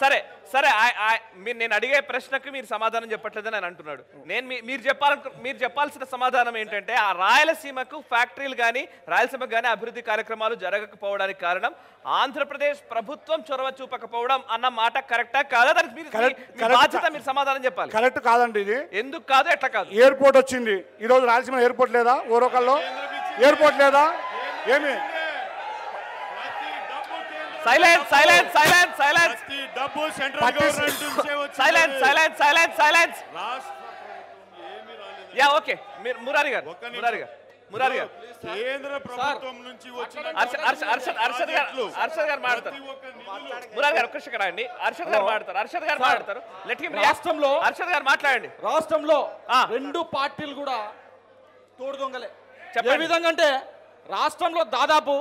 సరే సరే ఆ- ఆ- మీరు నేను అడిగే ప్రశ్నకు మీరు సమాధానం చెప్పట్లేదని ఆయన అంటున్నాడు నేను మీ- మీరు చెప్పాలను మీరు చెప్పాల్సిన సమాధానం ఏంటంటే ఆ రాయలసీమకు ఫ్యాక్టరీలు కానీ రాయలసీమకు కానీ అభివృద్ధి కార్యక్రమాలు జరగకపోవడానికి కారణం ఆంధ్రప్రదేశ్ ప్రభుత్వం చొరవ చూపకపోవడం అన్న మాట కరెక్టా కాదా దానికి మీరు మీ- Correct- మీ correct. బాధ్యత మీరు సమాధానం చెప్పాలి కరెక్ట్ కాదండి ఇది ఎందుకు కాదు ఎట్లా కాదు ఎయిర్పోర్ట్ వచ్చింది ఈరోజు రాయలసీమ ఎయిర్పోర్ట్ లేదా ఓరోకల్లో ఎయిర్పోర్ట్ లేదా ఏమి సైలెన్స్ సైలెన్స్ సైలెన్స్ సైలెన్స్ ప్రతి డబ్బు సెంట్రల్ పట్టిస్- గవర్నమెంట్ నుంచే వచ్చింది. సైలెన్స్ సైలెన్స్ సైలెన్స్ సైలెన్స్ రాష్ట్ర ప్రభుత్వం ఏమీ రాలేదు. యా ఓకే మీరు మురారి గారు ఒక్క నిమిషం. మురారి గారు మురారి గారు కేంద్ర ప్రభుత్వం నుంచి వచ్చిన అర్షద్ అర్షద్ అర్షద్ అర్షద్ గారు ప్రాజెక్టులు, అర్షద్ గారు మాట్లాడతారు ప్రతి ఒక్క నిధులు మురారి గారు ఒక్క నిమిషం అండి అర్షద్ గారు మాట్లాడతారు అర్షద్ గారు మాట్లాడతారు లెట్ హిమ్ రాష్ట్రంలో- అర్షద్ గారు మాట్లాడండి రాష్ట్రంలో ఆ. రెండు పార్టీలు కూడా తోడు దొంగలే ఏ చెప్పండి. విధంగా అంటే రాష్ట్రంలో దాదాపు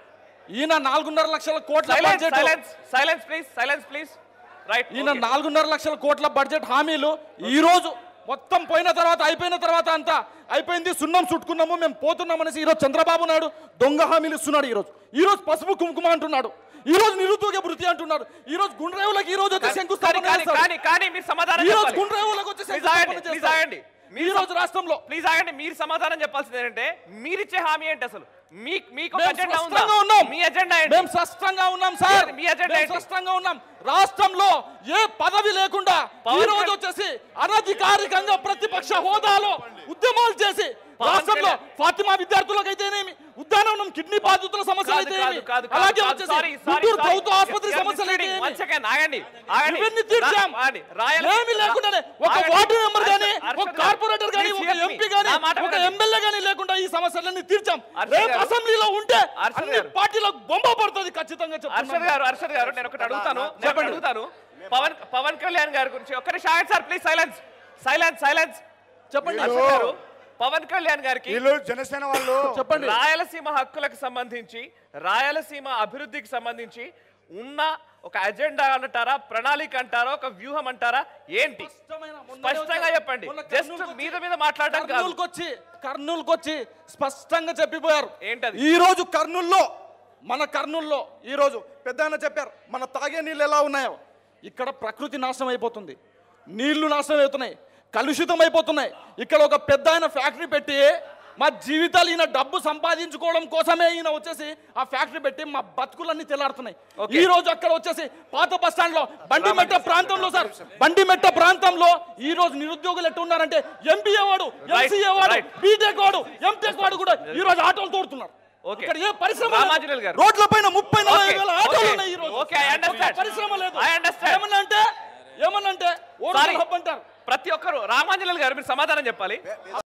ఈయన నాలుగున్నర లక్షల కోట్ల silence budget silence silence please silence please right ఈయన నాలుగున్నర లక్షల కోట్ల బడ్జెట్ హామీలు ఈ రోజు మొత్తం పోయిన తర్వాత అయిపోయిన తర్వాత అంతా అయిపోయింది సున్నం చుట్టుకున్నాము మేము పోతున్నాం అనేసి ఈరోజు చంద్రబాబు నాయుడు దొంగ హామీలు ఇస్తున్నాడు ఈరోజు ఈ రోజు పసుపు కుంకుమ అంటున్నాడు ఈ రోజు నిరుద్యోగ వృత్తి అంటున్నాడు ఈ రోజు గుండ్రేవులకు ఈ రోజు వచ్చి కానీ శంకుస్థాపన కానీ చేస్తారు. కానీ కానీ మీరు సమాధానం ఈ రోజు చెప్పాలి గుండ్రేవులకు వచ్చి ప్లీజ్ శంకుస్థాపన ఆగండి ప్లీజ్ చేస్తారు. ఆగండి ఈ రోజు రాష్ట్రంలో ప్లీజ్ ఆగండి మీరు సమాధానం చెప్పాల్సింది ఏంటంటే మీరిచ్చే హామీ ఏంటి అసలు మీ మీకు ఒక మేము అజెండా ఉందా స్పష్టంగా ఉన్నాం మీ అజెండా ఏంటి మేము స్పష్టంగా ఉన్నాం సార్ మీ అజెండా మేము ఏంటి? స్పష్టంగా ఉన్నాం రాష్ట్రంలో ఏ పదవి లేకుండా పవన్ ఈ రోజు కళ్యాణ్- వచ్చేసి అనధికారికంగా ప్రతిపక్ష హోదాలో ఉద్యమాలు చేసి పవన్ రాష్ట్రంలో కళ్యాణ్- ఫాతిమా విద్యార్థులకు అయితేనేమి ఉద్యానవనం కిడ్నీ బాధితుల సమస్యలు కాదు, అయితేనేమి కాదు, కాదు, కాదు, అలాగే కాదు, వచ్చేసి sorry, sorry, గుంటూరు sorry. ప్రభుత్వ ఆసుపత్రి You're సమస్యలు misleading. అయితేనేమి One second, ఆగండి ఆగండి ఇవన్నీ తీర్చాం. రా- ఆగండి. రాయల- ఏమి లేకుండానే ఒక ఆగండి. వార్డు మెంబర్ గానీ అర్షద్ ఒక గారు, కార్పొరేటర్ గానీ please ఒక hear me. ఎంపీ గానీ నా మాట ఒక వినండి. ఎమ్మెల్యే గానీ లేకుండా ఈ సమస్యలన్నీ తీర్చాం అర్షద్ రేపు గారు. అసెంబ్లీలో ఉంటే అర్షద్ అన్ని గారు. పార్టీలకు బొమ్మ పడుతుంది ఖచ్చితంగా అర్షద్ చెప్తున్నాను గారు అర్షద్ గారు నేను ఒకటి అడుగుతాను నేను ఒకటి అడుగుతాను పవన్ పవన్ కళ్యాణ్ గారి గురించి ఒక్కరి Shayan sir please silence silence silence చెప్పండి అర్షద్ గారు పవన్ కళ్యాణ్ గారికి వీళ్ళు జనసేన వాళ్ళు చెప్పండి రాయలసీమ హక్కులకు సంబంధించి రాయలసీమ అభివృద్ధికి సంబంధించి ఉన్న ఒక అజెండా అంటారా ప్రణాళిక అంటారా ఒక వ్యూహం అంటారా ఏంటి స్పష్టమైన మొన్ననే స్పష్టంగా వచ్చారు. చెప్పండి మొన్న జస్ట్ కర్నూలుకు వచ్చి- మీద మీద మాట్లాడడం కాదు కర్నూలుకు వచ్చి కర్నూలుకు వచ్చి స్పష్టంగా చెప్పిపోయారు ఏంటది? ఈ రోజు కర్నూల్లో మన కర్నూల్లో ఈ రోజు పెద్ద ఆయన చెప్పారు మన తాగే నీళ్ళు ఎలా ఉన్నాయో ఇక్కడ ప్రకృతి నాశనం అయిపోతుంది నీళ్లు నాశనం అవుతున్నాయి కలుషితం అయిపోతున్నాయి ఇక్కడ ఒక పెద్ద ఆయన ఫ్యాక్టరీ పెట్టి మా జీవితాలు ఈయన డబ్బు సంపాదించుకోవడం కోసమే ఈయన వచ్చేసి ఆ ఫ్యాక్టరీ పెట్టి మా బతుకులన్నీ తెల్లాడుతున్నాయి Okay. ఈ రోజు అక్కడ వచ్చేసి పాత బస్ స్టాండ్ లో బండిమెట్ట ప్రాంతంలో సార్ బండిమెట్ట ప్రాంతంలో ఈ రోజు నిరుద్యోగులు ఎట్టు ఉన్నారంటే ఎంబీఏ వాడు Right, ఎంసీఏ వాడు right. బీటెక్ వాడు ఎంటెక్ వాడు కూడా ఈ రోజు ఆటోలు తోడుతున్నారు Okay. ఇక్కడ ఏ పరిశ్రమ లేదు. రామాంజనేయులు గారు. రోడ్ల పైన ముప్పై నలభై Okay, వేల ఆటోలు okay, ఉన్నాయి ఈ రోజు okay, I understand. ఒక్క పరిశ్రమ లేదు I understand. ఏమన్నా అంటే ఏమన్నా అంటే Sorry. ఓటర్ హబ్ అంటారు ప్రతి ఒక్కరు రామాంజనేయులు గారు మీరు సమాధానం చెప్పాలి